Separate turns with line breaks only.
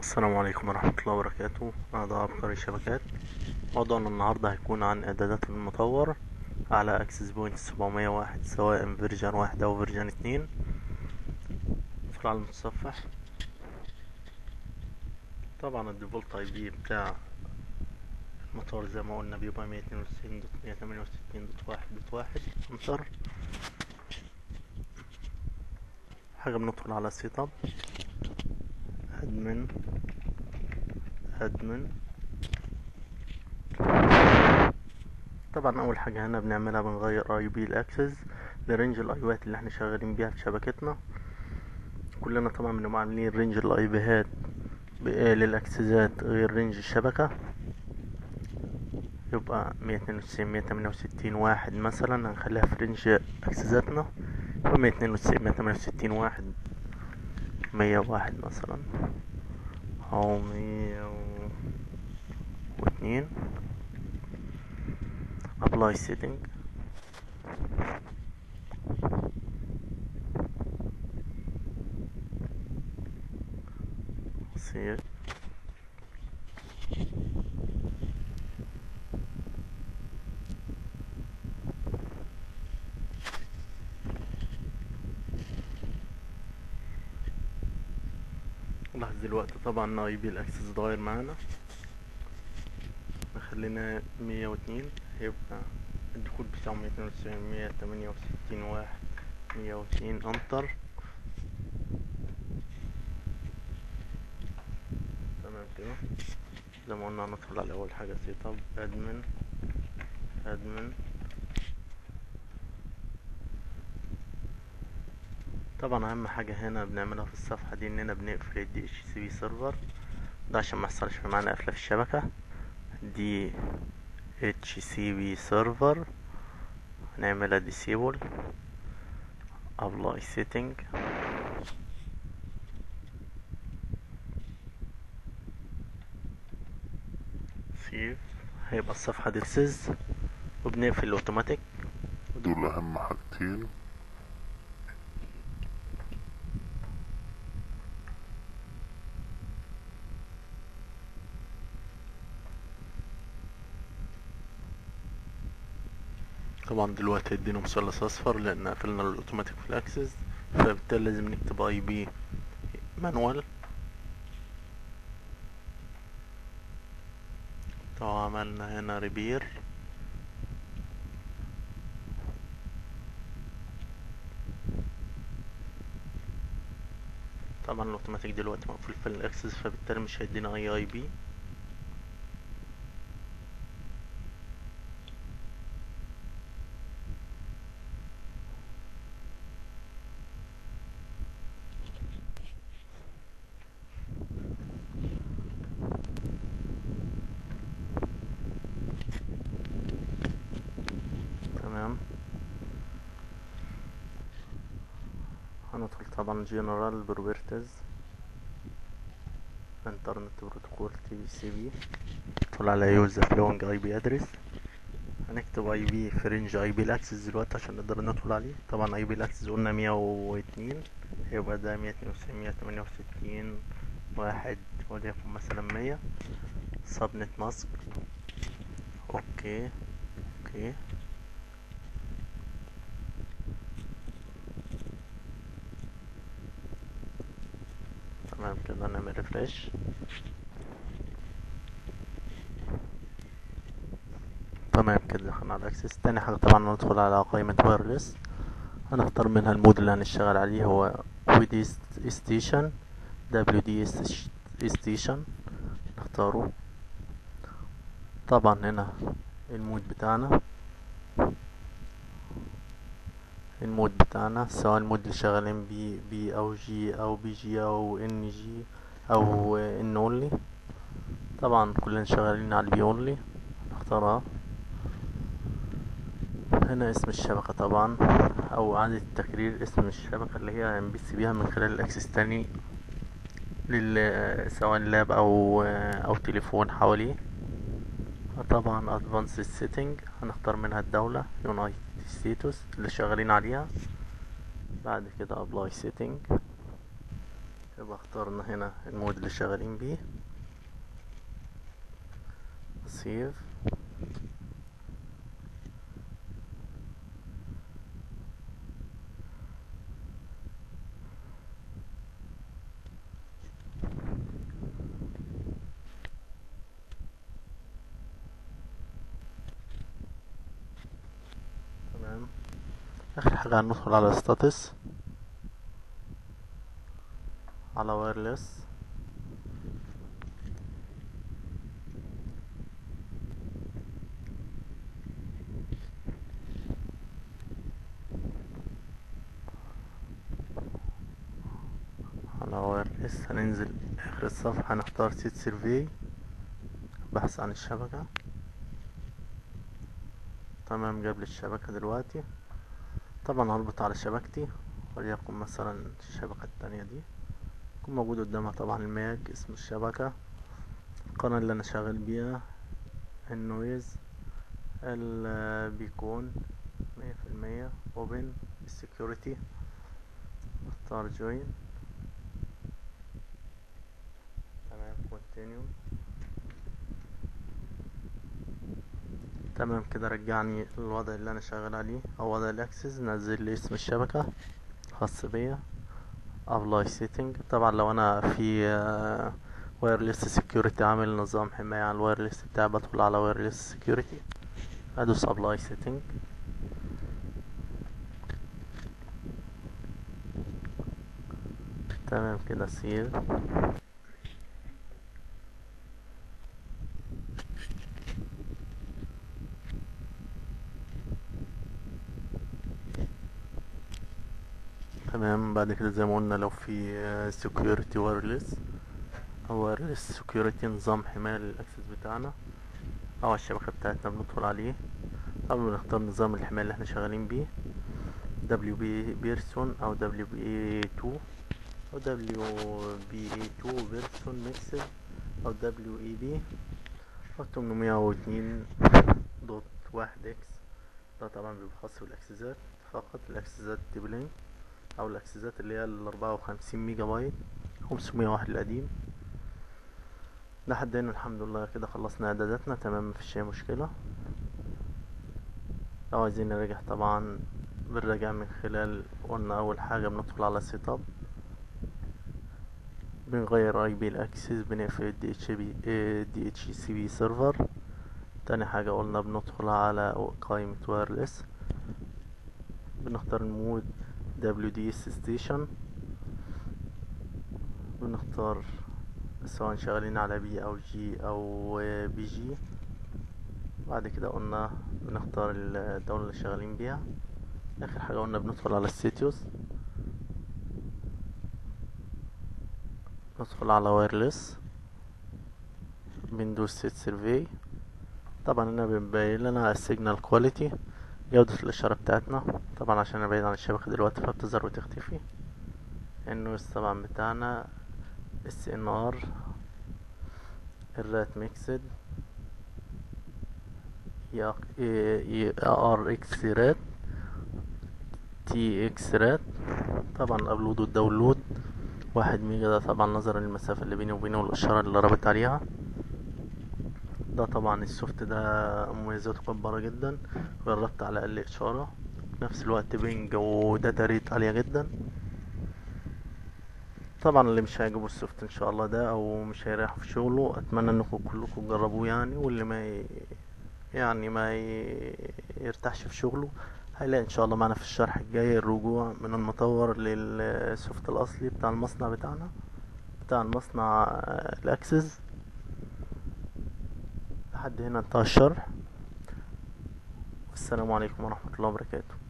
السلام عليكم ورحمة الله وبركاته أنا ده عبقري شبكات موضوعنا النهاردة هيكون عن إعدادات المطور على أكسس بوينت سبعمية واحد سواء فيرجن واحد أو فيرجن اتنين ندخل على المتصفح طبعا الديفولت اي بي بتاع المطور زي ما قلنا بيبقى مية اتنين وتسعين دوت مية تمانية وستين دوت واحد دوت واحد انتر حاجة بندخل على سيت اب ادمن ادمن طبعا اول حاجة هنا بنعملها بنغير اي بي الاكسس لرينج الايوات اللي احنا شغالين بيها في شبكتنا كلنا طبعا بنبقى عاملين رينج الاي بيهات للاكسسات غير رينج الشبكة يبقى مية اتنين وتسعين مية تمانية وستين واحد مثلا هنخليها في رينج اكسساتنا يبقى مية اتنين وتسعين مية تمانية وستين واحد مية واحد مثلا أو مية واتنين apply setting save لاحظ دلوقتي طبعا اي بي الاكسس اتغير معانا خلينا مية واتنين هيبقى الدخول بتاعه مية اتنين وتسعين مية تمانية وستين واحد مية واتنين انتر تمام كده زي ما قلنا هندخل على اول حاجة سيت اب ادمن ادمن طبعا اهم حاجة هنا بنعملها في الصفحة دي اننا بنقفل الدي اتش سي بي سيرفر ده عشان ما يحصلش معانا قفلة في الشبكة دي اتش سي بي سيرفر هنعملها disable apply setting save هيبقى الصفحة دي سيز وبنقفل اوتوماتيك
دول اهم حاجتين
طبعا دلوقتي ادينا مثلث اصفر لان قفلنا الاوتوماتيك في الاكسس فبالتالي لازم نكتب اي بي مانوال طبعا عملنا هنا ريبير طبعا الاوتوماتيك دلوقتي مقفول في الاكسس فبالتالي مش هيدينا اي اي بي تمام هندخل طبعا جنرال بروبرتيز انترنت بروتوكول تي بي سي بي ندخل على يوز فلونج اي بي ادرس هنكتب اي بي في رينج اي بي الاكسس دلوقتي عشان نقدر ندخل عليه طبعا اي بي الاكسس قلنا مية واتنين هيبقى ده مية اتنين وتسعين مية تمانية وستين واحد وليكن مثلا مية سبنت ماسك اوكي اوكي تمام كده نعمل ريفريش تمام كده دخلنا على الاكسس تاني حاجة طبعا ندخل على قائمة وايرلس هنختار منها المود اللي هنشتغل عليه هو ودي ستيشن دبليو دي ستيشن نختاره طبعا هنا المود بتاعنا المود بتاعنا سواء المود اللي شغالين بي بي او جي او بي جي او ان جي او ان اونلي طبعا كلنا شغالين على البي اونلي نختارها هنا اسم الشبكة طبعا او اعادة تكرير اسم الشبكة اللي هي هنبث بيها من خلال الاكسس تاني لل سواء لاب او او تليفون حواليه طبعا advanced setting هنختار منها الدولة يونايتد ستيتوس اللي شغالين عليها بعد كده apply setting يبقى اخترنا هنا المود اللي شغالين بيه سيف تمام اخر حاجة هندخل على ستاتس على وايرلس على وايرلس هننزل اخر الصفحة هنختار سيت سيرفي بحث عن الشبكة تمام جاب لي الشبكة دلوقتي طبعا هربط على شبكتي وليكن مثلا الشبكة التانية دي يكون موجود قدامها طبعا الماك اسم الشبكة القناة اللي انا شغال بيها النويز البيكون مية في المية اوبن السكيورتي اختار جوين تمام كونتينيو تمام كده رجعني الوضع اللي انا شغال عليه او وضع الاكسس نزل لي اسم الشبكة خاص بيا ابلاي سيتنج طبعا لو انا في وايرلس سكيورتي عامل نظام حماية على الوايرلس بتاعي بدخل على وايرلس سكيورتي ادوس ابلاي سيتنج تمام كده سيف تمام بعد كده زي ما قلنا لو في سكيورتي وايرلس او وايرلس سكيورتي نظام حماية للاكسس بتاعنا او على الشبكة بتاعتنا بندخل عليه قبل نختار نظام الحماية اللي احنا شغالين بيه دبليو بي بيرسون او دبليو بي 2 او دبليو بي 2 بيرسون ميكسد او دبليو اي بي او 802 دوت واحد اكس ده طبعا بيبقى خاص بالاكسسات فقط الاكسسات ديبلينك او الاكسسات اللي هي الاربعة وخمسين ميجا بايت خمسمية واحد القديم لحد هنا الحمد لله كده خلصنا اعداداتنا تمام مفيش اي مشكلة لو عايزين نراجع طبعا بنراجع من خلال قلنا اول حاجة بندخل على سيت اب بنغير اي بي الاكسس بنقفل الدي اتش بي دي اتش سي بي سيرفر تاني حاجة قلنا بندخل على قائمة وايرلس بنختار المود WDS ستيشن بنختار سواء شغالين على بي او جي او بي جي بعد كده قلنا بنختار الدولة اللي شغالين بيها اخر حاجة قلنا بندخل على السيتيوس ندخل على وايرلس بندوس سيت سيرفي طبعا هنا بيبين لنا السيجنال كواليتي جودة الإشارة بتاعتنا طبعا عشان أنا بعيد عن الشبكة دلوقتي فبتظهر وتختفي النويز طبعا بتاعنا اس ان ار الرات ميكسد ار اكس رات تي اكس رات طبعا الابلود والداونلود واحد ميجا ده طبعا نظرا للمسافة اللي بيني وبينه والإشارة اللي رابط عليها ده طبعا السوفت ده مميزاته جبارة جدا جربت على اقل اشارة في نفس الوقت بينج وداتا ريت عالية جدا طبعا اللي مش هيعجبه السوفت ان شاء الله ده او مش هيريحه في شغله اتمنى انكم كلكم تجربوه يعني واللي ما ي... يعني ما ي... يرتاحش في شغله هيلاقي ان شاء الله معنا في الشرح الجاي الرجوع من المطور للسوفت الاصلي بتاع المصنع بتاعنا بتاع المصنع الاكسس لحد هنا انتهى الشرح والسلام عليكم ورحمة الله وبركاته